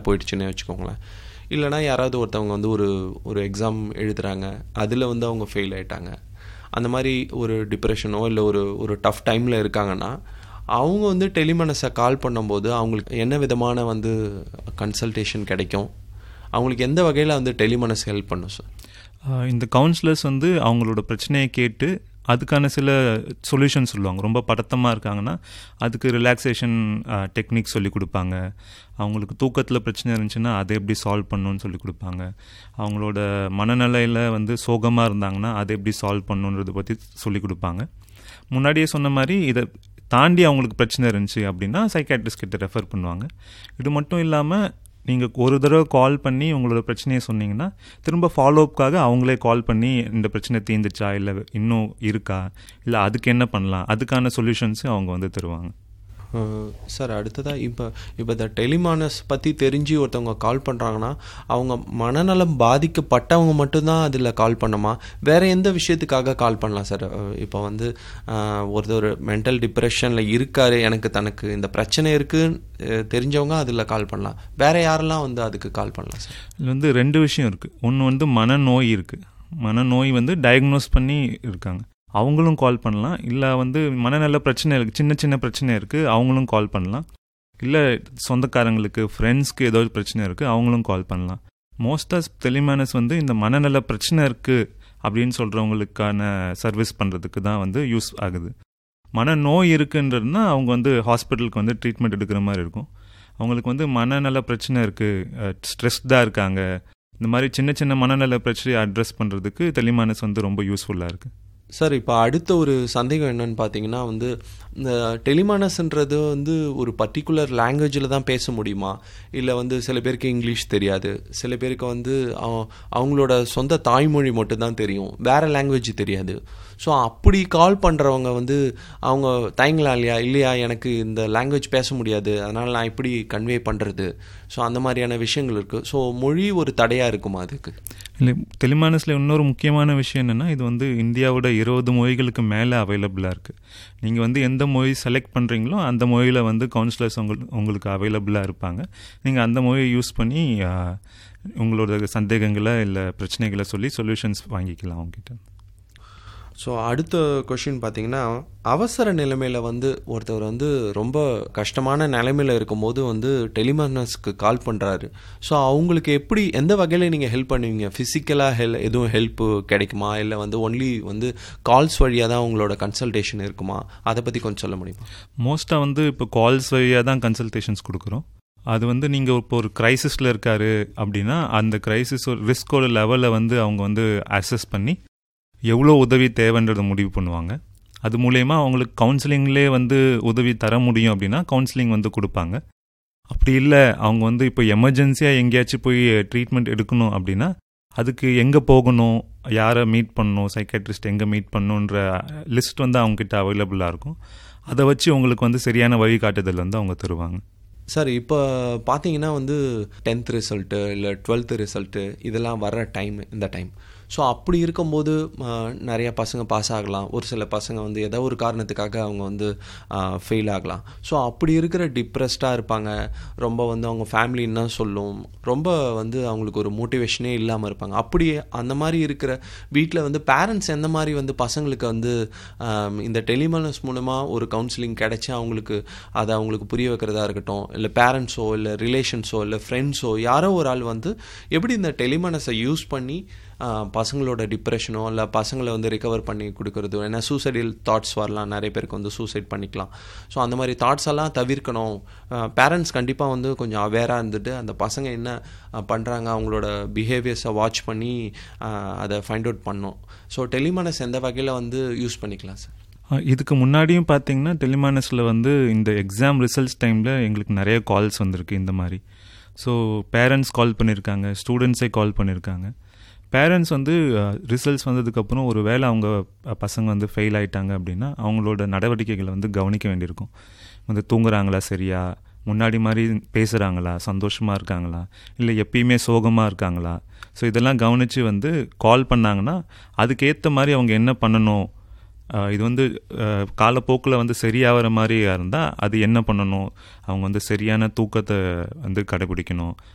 போயிடுச்சுன்னே வச்சுக்கோங்களேன் இல்லைனா யாராவது ஒருத்தவங்க வந்து ஒரு ஒரு எக்ஸாம் எழுதுகிறாங்க அதில் வந்து அவங்க ஃபெயில் ஆயிட்டாங்க அந்த மாதிரி ஒரு டிப்ரெஷனோ இல்லை ஒரு ஒரு டஃப் டைமில் இருக்காங்கன்னா அவங்க வந்து டெலிமனஸை கால் பண்ணும்போது அவங்களுக்கு என்ன விதமான வந்து கன்சல்டேஷன் கிடைக்கும் அவங்களுக்கு எந்த வகையில் வந்து டெலிமனஸ் ஹெல்ப் பண்ணும் சார் ஆஹ் இந்த கவுன்சிலர்ஸ் வந்து அவங்களோட பிரச்சனையை கேட்டு அதுக்கான சில சொல்யூஷன் சொல்லுவாங்க ரொம்ப படத்தமாக இருக்காங்கன்னா அதுக்கு ரிலாக்ஸேஷன் டெக்னிக் சொல்லி கொடுப்பாங்க அவங்களுக்கு தூக்கத்தில் பிரச்சனை இருந்துச்சுன்னா அதை எப்படி சால்வ் பண்ணணும்னு சொல்லி கொடுப்பாங்க அவங்களோட மனநிலையில் வந்து சோகமாக இருந்தாங்கன்னா அதை எப்படி சால்வ் பண்ணணுன்றதை பற்றி சொல்லி கொடுப்பாங்க முன்னாடியே சொன்ன மாதிரி இதை தாண்டி அவங்களுக்கு பிரச்சனை இருந்துச்சு அப்படின்னா சைக்காட்ரிஸ்ட் கிட்ட ரெஃபர் பண்ணுவாங்க இது மட்டும் இல்லாமல் நீங்கள் ஒரு தடவை கால் பண்ணி உங்களோட பிரச்சனையை சொன்னீங்கன்னா திரும்ப ஃபாலோஅப்காக அவங்களே கால் பண்ணி இந்த பிரச்சனை தீர்ந்துச்சா இல்லை இன்னும் இருக்கா இல்லை அதுக்கு என்ன பண்ணலாம் அதுக்கான சொல்யூஷன்ஸு அவங்க வந்து தருவாங்க சார் அடுத்ததாக இப்போ இப்போ இந்த டெலிமானஸ் பற்றி தெரிஞ்சு ஒருத்தவங்க கால் பண்ணுறாங்கன்னா அவங்க மனநலம் பாதிக்கப்பட்டவங்க மட்டும்தான் அதில் கால் பண்ணுமா வேறு எந்த விஷயத்துக்காக கால் பண்ணலாம் சார் இப்போ வந்து அஹ், ஒருத்தர் மென்டல் டிப்ரெஷனில் இருக்காரு எனக்கு தனக்கு இந்த பிரச்சனை இருக்குது தெரிஞ்சவங்க அதில் கால் பண்ணலாம் வேறு யாரெல்லாம் வந்து அதுக்கு கால் பண்ணலாம் சார் இதில் வந்து ரெண்டு விஷயம் இருக்குது ஒன்று வந்து மனநோய் இருக்குது மனநோய் வந்து டயக்னோஸ் பண்ணி இருக்காங்க அவங்களும் கால் பண்ணலாம் இல்லை வந்து மனநல பிரச்சனை இருக்குது சின்ன சின்ன பிரச்சனை இருக்குது அவங்களும் கால் பண்ணலாம் இல்லை சொந்தக்காரங்களுக்கு ஃப்ரெண்ட்ஸ்க்கு ஏதோ ஒரு பிரச்சனை இருக்குது அவங்களும் கால் பண்ணலாம் மோஸ்ட்டாக டெலிமேனஸ் வந்து இந்த மனநல பிரச்சனை இருக்குது அப்படின்னு சொல்கிறவங்களுக்கான சர்வீஸ் பண்ணுறதுக்கு தான் வந்து யூஸ் ஆகுது மனநோய் இருக்குன்றதுனா அவங்க வந்து ஹாஸ்பிட்டலுக்கு வந்து ட்ரீட்மெண்ட் எடுக்கிற மாதிரி இருக்கும் அவங்களுக்கு வந்து மனநல பிரச்சனை இருக்குது ஸ்ட்ரெஸ்டாக இருக்காங்க இந்த மாதிரி சின்ன சின்ன மனநல பிரச்சனையை அட்ரஸ் பண்ணுறதுக்கு டெலிமானஸ் வந்து ரொம்ப யூஸ்ஃபுல்லாக இருக்குது சார் இப்போ அடுத்த ஒரு சந்தேகம் என்னன்னு பார்த்தீங்கன்னா வந்து இந்த டெலிமானஸ்ன்றது வந்து ஒரு பர்டிகுலர் லாங்குவேஜில் தான் பேச முடியுமா இல்லை வந்து சில பேருக்கு இங்கிலீஷ் தெரியாது சில பேருக்கு வந்து அவ- அவங்களோட சொந்த தாய்மொழி மட்டும்தான் தெரியும் வேறு லாங்குவேஜ் தெரியாது ஸோ அப்படி கால் பண்ணுறவங்க வந்து அவங்க தயங்கலாம் இல்லையா இல்லையா எனக்கு இந்த லாங்குவேஜ் பேச முடியாது அதனால் நான் இப்படி கன்வே பண்ணுறது ஸோ அந்த மாதிரியான விஷயங்கள் இருக்குது ஸோ மொழி ஒரு தடையாக இருக்குமா அதுக்கு இல்லை டெலிமானஸில் இன்னொரு முக்கியமான விஷயம் என்னென்னா இது வந்து இந்தியாவோட இருபது மொழிகளுக்கு மேலே அவைலபிளாக இருக்குது நீங்கள் வந்து எந்த மொழி செலக்ட் பண்ணுறீங்களோ அந்த மொழியில் வந்து கவுன்சிலர்ஸ் உங்களுக்கு உங்களுக்கு அவைலபிளாக இருப்பாங்க நீங்கள் அந்த மொழியை யூஸ் பண்ணி ஆ, உங்களோட சந்தேகங்களை இல்லை பிரச்சனைகளை சொல்லி சொல்யூஷன்ஸ் வாங்கிக்கலாம் அவங்ககிட்ட ஸோ அடுத்த கொஷின் பார்த்தீங்கன்னா அவசர நிலைமையில் வந்து ஒருத்தவர் வந்து ரொம்ப கஷ்டமான நிலைமையில் இருக்கும்போது வந்து டெலிமானஸ்க்கு கால் பண்ணுறாரு ஸோ அவங்களுக்கு எப்படி எந்த வகையில் நீங்கள் ஹெல்ப் பண்ணுவீங்க ஃபிசிக்கலாக ஹெல் எதுவும் ஹெல்ப் கிடைக்குமா இல்லை வந்து ஒன்லி வந்து கால்ஸ் வழியாக தான் உங்களோட கன்சல்டேஷன் இருக்குமா அதை பற்றி கொஞ்சம் சொல்ல முடியுமா மோஸ்ட்டாக வந்து இப்போ கால்ஸ் வழியாக தான் கன்சல்டேஷன்ஸ் கொடுக்குறோம் அது வந்து நீங்கள் இப்போ ஒரு க்ரைசிஸில் இருக்காரு அப்படின்னா அந்த க்ரைசிஸ் ஒரு ரிஸ்கோட லெவலை வந்து அவங்க வந்து அசஸ் பண்ணி எவ்வளோ உதவி தேவைன்றதை முடிவு பண்ணுவாங்க அது மூலயமா அவங்களுக்கு கவுன்சிலிங்லேயே வந்து உதவி தர முடியும் அப்படின்னா கவுன்சிலிங் வந்து கொடுப்பாங்க அப்படி இல்லை அவங்க வந்து இப்போ எமர்ஜென்சியாக எங்கேயாச்சும் போய் ட்ரீட்மெண்ட் எடுக்கணும் அப்படின்னா அதுக்கு எங்கே போகணும் யாரை மீட் பண்ணணும் சைக்காட்ரிஸ்ட் எங்கே மீட் பண்ணணுன்ற லிஸ்ட் வந்து அவங்ககிட்ட அவைலபிளாக இருக்கும் அதை வச்சு உங்களுக்கு வந்து சரியான வழிகாட்டுதல் வந்து அவங்க தருவாங்க சார் இப்போ பார்த்தீங்கன்னா வந்து டென்த் ரிசல்ட்டு இல்லை டுவெல்த்து ரிசல்ட்டு இதெல்லாம் வர்ற டைம் இந்த டைம் ஸோ அப்படி இருக்கும்போது ஆஹ், நிறைய பசங்க பாஸ் ஆகலாம் ஒரு சில பசங்க வந்து ஏதோ ஒரு காரணத்துக்காக அவங்க வந்து ஃபெயில் ஆகலாம் ஸோ அப்படி இருக்கிற டிப்ரெஸ்டாக இருப்பாங்க ரொம்ப வந்து அவங்க ஃபேமிலி என்ன சொல்லும் ரொம்ப வந்து அவங்களுக்கு ஒரு மோட்டிவேஷனே இல்லாமல் இருப்பாங்க அப்படி அந்த மாதிரி இருக்கிற வீட்டில் வந்து பேரண்ட்ஸ் எந்த மாதிரி வந்து பசங்களுக்கு வந்து ஆம், இந்த டெலிமனஸ் மூலமாக ஒரு கவுன்சிலிங் கிடைச்சி அவங்களுக்கு அதை அவங்களுக்கு புரிய வைக்கிறதா இருக்கட்டும் இல்லை பேரண்ட்ஸோ இல்லை ரிலேஷன்ஸோ இல்லை ஃப்ரெண்ட்ஸோ யாரோ ஒரு ஆள் வந்து எப்படி இந்த டெலிமனஸை யூஸ் பண்ணி ஆ, பசங்களோட டிப்ரெஷனோ இல்லை பசங்களை வந்து ரிகவர் பண்ணி கொடுக்கறதோ ஏன்னா சூசைடல் தாட்ஸ் வரலாம் நிறைய பேருக்கு வந்து சூசைட் பண்ணிக்கலாம் ஸோ அந்த மாதிரி தாட்ஸ் எல்லாம் தவிர்க்கணும் பேரண்ட்ஸ் கண்டிப்பாக வந்து கொஞ்சம் அவேராக இருந்துட்டு அந்த பசங்க என்ன பண்ணுறாங்க அவங்களோட பிஹேவியர்ஸை வாட்ச் பண்ணி ஆ, அதை ஃபைண்ட் அவுட் பண்ணணும் ஸோ டெலிமனஸ் எந்த வகையில் வந்து யூஸ் பண்ணிக்கலாம் சார் அஹ் இதுக்கு முன்னாடியும் பார்த்தீங்கன்னா டெலிமானஸில் வந்து இந்த எக்ஸாம் ரிசல்ட்ஸ் டைமில் எங்களுக்கு நிறைய கால்ஸ் வந்திருக்கு இந்த மாதிரி ஸோ பேரண்ட்ஸ் கால் பண்ணியிருக்காங்க ஸ்டூடெண்ட்ஸே கால் பண்ணியிருக்காங்க பேரண்ட்ஸ் வந்து ரிசல்ட்ஸ் வந்ததுக்கப்புறம் ஒரு வேளை அவங்க அஹ், பசங்க வந்து ஃபெயில் ஆயிட்டாங்க அப்படின்னா அவங்களோட நடவடிக்கைகளை வந்து கவனிக்க வேண்டியிருக்கும் வந்து தூங்குறாங்களா சரியா முன்னாடி மாதிரி பேசுகிறாங்களா சந்தோஷமாக இருக்காங்களா இல்லை எப்பயுமே சோகமாக இருக்காங்களா ஸோ இதெல்லாம் கவனித்து வந்து கால் பண்ணாங்கன்னா அதுக்கேற்ற மாதிரி அவங்க என்ன பண்ணணும் ஆஹ் இது வந்து காலப்போக்கில் வந்து சரியாகிற மாதிரி இருந்தால் அது என்ன பண்ணணும் அவங்க வந்து சரியான தூக்கத்தை வந்து கடைபிடிக்கணும்